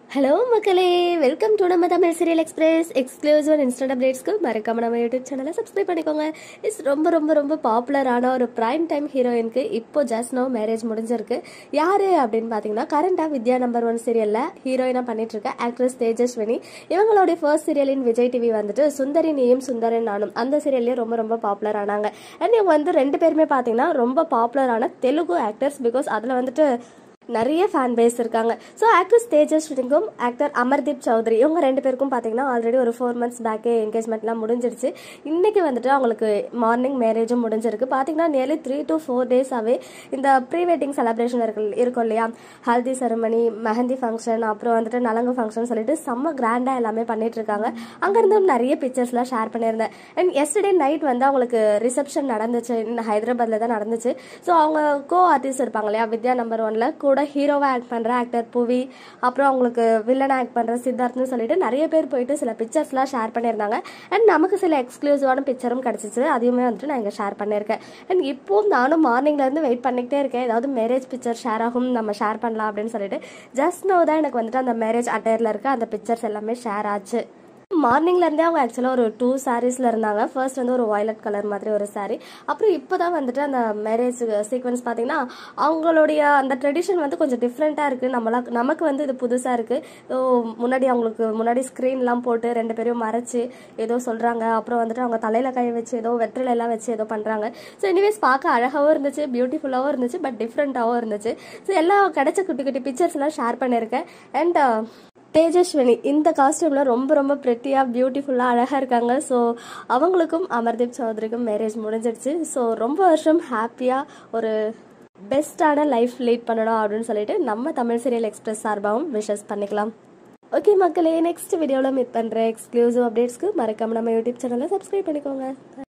hello மக்களே welcome to நம்ம Tamil serial express exclusive and instant அப்டேட்ஸ்க்கு மறக்காம நம்ம யூடியூப் சேனலை சப்ஸ்கிரைப் பண்ணிக்கோங்க இட்ஸ் ரொம்ப ரொம்ப ரொம்ப பாப்புலரான ஒரு பிரைம் டைம் ஹீரோயினுக்கு இப்போ ஜஸ்ட் நோ மேரேஜ் முடிஞ்சிருக்கு யாரு அப்படின்னு பார்த்தீங்கன்னா கரண்டாக வித்யா நம்பர் ஒன் சீரியலில் ஹீரோயினாக பண்ணிட்டு இருக்க ஆக்ட்ரஸ் தேஜஸ்வினி இவங்களுடைய ஃபர்ஸ்ட் சீரியலின் விஜய் டிவி வந்துட்டு சுந்தரி நீயும் சுந்தரன் நானும் அந்த சீரியல்லே ரொம்ப ரொம்ப பாப்புலர் ஆனாங்க அண்ட் இவங்க வந்து ரெண்டு பேருமே பார்த்தீங்கன்னா ரொம்ப பாப்புலரான தெலுங்கு ஆக்டர்ஸ் பிகாஸ் அதில் வந்துட்டு நிறைய ஃபேன் பேஸ் இருக்காங்க ஸோ ஆக்ட்ரஸ் தேஜஸ்வினிக்கும் ஆக்டர் அமர்தீப் சௌத்ரி இவங்க ரெண்டு பேருக்கும் பார்த்தீங்கன்னா ஆல்ரெடி ஒரு ஃபோர் மந்த்ஸ் பேக்கே என்கேஜ்மெண்ட்லாம் முடிஞ்சிருச்சு இன்னைக்கு வந்துட்டு அவங்களுக்கு மார்னிங் மேரேஜும் முடிஞ்சிருக்கு பார்த்தீங்கன்னா நியர்லி த்ரீ டு ஃபோர் டேஸாகவே இந்த ப்ரீ வெட்டிங் செலிப்ரேஷன் இருக்கு இருக்கும் இல்லையா ஹல்தி செரமனி மெஹந்தி ஃபங்க்ஷன் அப்புறம் வந்துட்டு நலங்கு ஃபங்க்ஷன் சொல்லிட்டு செம்ம கிராண்டாக எல்லாமே பண்ணிட்டு இருக்காங்க அங்கேருந்து நிறைய பிக்சர்ஸ்லாம் ஷேர் பண்ணியிருந்தேன் அண்ட் எஸ்டர்டே நைட் வந்து அவங்களுக்கு ரிசப்ஷன் நடந்துச்சு ஹைதராபாத்தில் தான் நடந்துச்சு ஸோ அவங்க கோ ஆர்டிஸ்ட் இருப்பாங்க இல்லையா வித்யா நம்பர் ஒன்ல கூட ஹீரோவாக ஆக்ட் பண்ணுற ஆக்டர் புவி அப்புறம் அவங்களுக்கு வில்லனாக ஆக்ட் பண்ணுற சித்தார்த்னு சொல்லிட்டு நிறைய பேர் போயிட்டு சில பிக்சர்ஸ்லாம் ஷேர் பண்ணியிருந்தாங்க அண்ட் நமக்கு சில எக்ஸ்க்ளூசிவான பிக்சரும் கிடச்சிச்சு அதையுமே வந்துட்டு நான் இங்கே ஷேர் பண்ணியிருக்கேன் அண்ட் இப்போவும் நானும் மார்னிங்லேருந்து வெயிட் பண்ணிக்கிட்டே இருக்கேன் ஏதாவது மேரேஜ் பிக்சர் ஷேர் ஆகும் நம்ம ஷேர் பண்ணலாம் அப்படின்னு சொல்லிட்டு ஜஸ்ட் நோ தான் எனக்கு வந்துட்டு அந்த மேரேஜ் அட்டையரில் இருக்க அந்த பிக்சர்ஸ் எல்லாமே ஷேர் ஆச்சு மார்னிங்ல இருந்தே அவங்க ஆக்சுவலாக ஒரு டூ சாரீஸ்ல இருந்தாங்க ஃபர்ஸ்ட் வந்து ஒரு வயலட் கலர் மாதிரி ஒரு saree அப்புறம் இப்போ தான் வந்துட்டு அந்த மேரேஜ் சீக்வன்ஸ் பார்த்தீங்கன்னா அவங்களுடைய அந்த ட்ரெடிஷன் வந்து கொஞ்சம் டிஃப்ரெண்ட்டாக இருக்குது நம்மளா நமக்கு வந்து இது புதுசாக இருக்குது முன்னாடி அவங்களுக்கு முன்னாடி ஸ்க்ரீன்லாம் போட்டு ரெண்டு பேரையும் மறைச்சு ஏதோ சொல்கிறாங்க அப்புறம் வந்துட்டு அவங்க தலையில் கை வச்சு ஏதோ வெற்றில எல்லாம் வச்சு ஏதோ பண்ணுறாங்க ஸோ எனிவேஸ் பார்க்க அழகாகவும் இருந்துச்சு பியூட்டிஃபுல்லாகவும் இருந்துச்சு பட் டிஃப்ரெண்ட்டாகவும் இருந்துச்சு ஸோ எல்லாம் கிடைச்ச குட்டி குட்டி பிக்சர்ஸ் எல்லாம் ஷேர் பண்ணியிருக்கேன் அண்ட் தேஜஸ்வினி இந்த காஸ்டியூமில் ரொம்ப ரொம்ப ப்ரெட்டியாக பியூட்டிஃபுல்லாக அழகாக இருக்காங்க ஸோ அவங்களுக்கும் அமர்தீப் சௌத்ரிக்கும் மேரேஜ் முடிஞ்சிடுச்சு ஸோ ரொம்ப வருஷம் ஹாப்பியாக ஒரு பெஸ்ட்டான லைஃப் லீட் பண்ணணும் அப்படின்னு சொல்லிட்டு நம்ம தமிழ் சீரியல் எக்ஸ்பிரஸ் சார்பாகவும் விஷஸ் பண்ணிக்கலாம் ஓகே மக்களே நெக்ஸ்ட் வீடியோவில் மீட் பண்ணுற எக்ஸ்க்ளூசிவ் அப்டேட்ஸ்க்கு மறக்காம நம்ம யூடியூப் சேனலை சப்ஸ்கிரைப் பண்ணிக்கோங்க